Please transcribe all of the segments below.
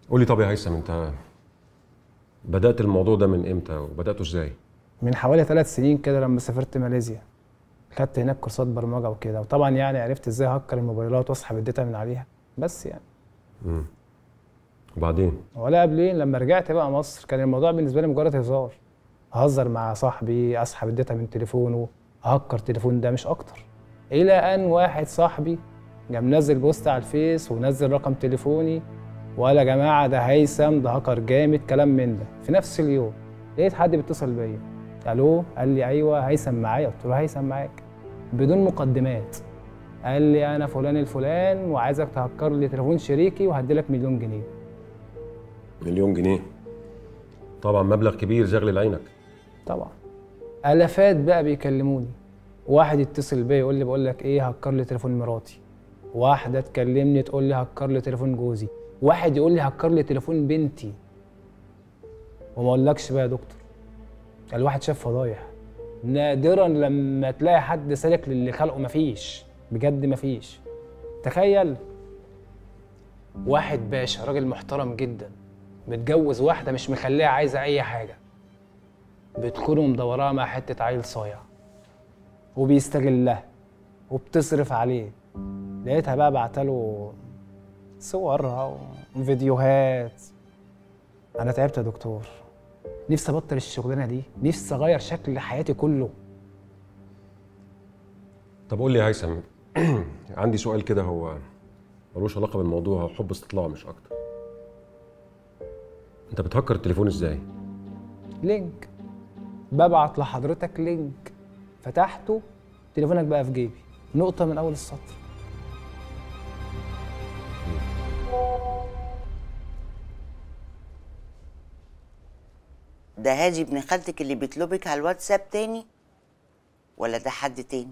قول لي طب يا هيثم انت بدات الموضوع ده من امتى وبداته ازاي من حوالي ثلاث سنين كده لما سافرت ماليزيا خدت هناك كورسات برمجه وكده وطبعا يعني عرفت ازاي هكر الموبايلات واسحب الداتا من عليها بس يعني امم وبعدين ولا قبلين لما رجعت بقى مصر كان الموضوع بالنسبه لي مجرد هزار اهزر مع صاحبي اسحب الداتا من تليفونه اهكر تليفون ده مش اكتر الى ان واحد صاحبي قام منزل بوست على الفيس ونزل رقم تليفوني وقال يا جماعه ده هيثم ده هاكر جامد كلام من ده في نفس اليوم لقيت حد بيتصل بيا الو قال لي ايوه هيثم معايا قلت له هيثم معاك بدون مقدمات قال لي انا فلان الفلان وعايزك تهكر لي تليفون شريكي وهدي لك مليون جنيه مليون جنيه طبعا مبلغ كبير زغل عينك طبعا الافات بقى بيكلموني واحد يتصل بيا يقول لي بقول لك ايه هكر لي تليفون مراتي واحده تكلمني تقول لي هكر لي تليفون جوزي واحد يقول لي هكر لي تليفون بنتي وما اقولكش بقى يا دكتور الواحد شاف فضايح نادرا لما تلاقي حد سالك للي خلقه مفيش بجد مفيش تخيل واحد باشا راجل محترم جدا متجوز واحده مش مخليها عايزه اي حاجه بتكون مدوراها مع حته عيل صايع وبيستغلها وبتصرف عليه لقيتها بقى بعتله صورها وفيديوهات انا تعبت يا دكتور نفسي ابطل الشغلانه دي نفسي اغير شكل حياتي كله طب قول لي يا هيثم عندي سؤال كده هو ملوش علاقه بالموضوع هو حب استطلاع مش اكتر انت بتهكر التليفون ازاي لينك ببعت لحضرتك لينك فتحته تليفونك بقى في جيبي نقطه من اول السطر ده هادي ابن خالتك اللي بيطلبك على الواتساب تاني ولا ده حد تاني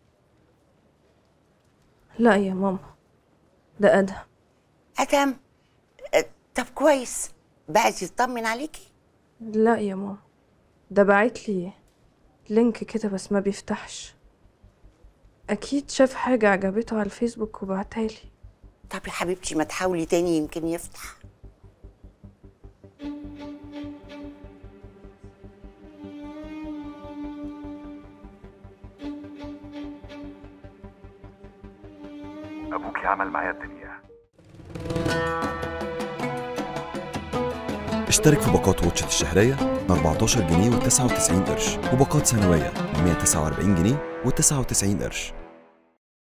لا يا ماما ده أدهم ادم أه، طب كويس بعد يطمن عليكي لا يا ماما ده بعت لي لينك كده بس ما بيفتحش أكيد شاف حاجة عجبته على الفيسبوك وبعتها لي طب يا حبيبتي ما تحاولي تاني يمكن يفتح ابوكي عمل معايا الدنيا اشترك في باقات واتشت الشهرية ب 14 جنيه و99 قرش وباقات سنوية ب 149 جنيه و99 قرش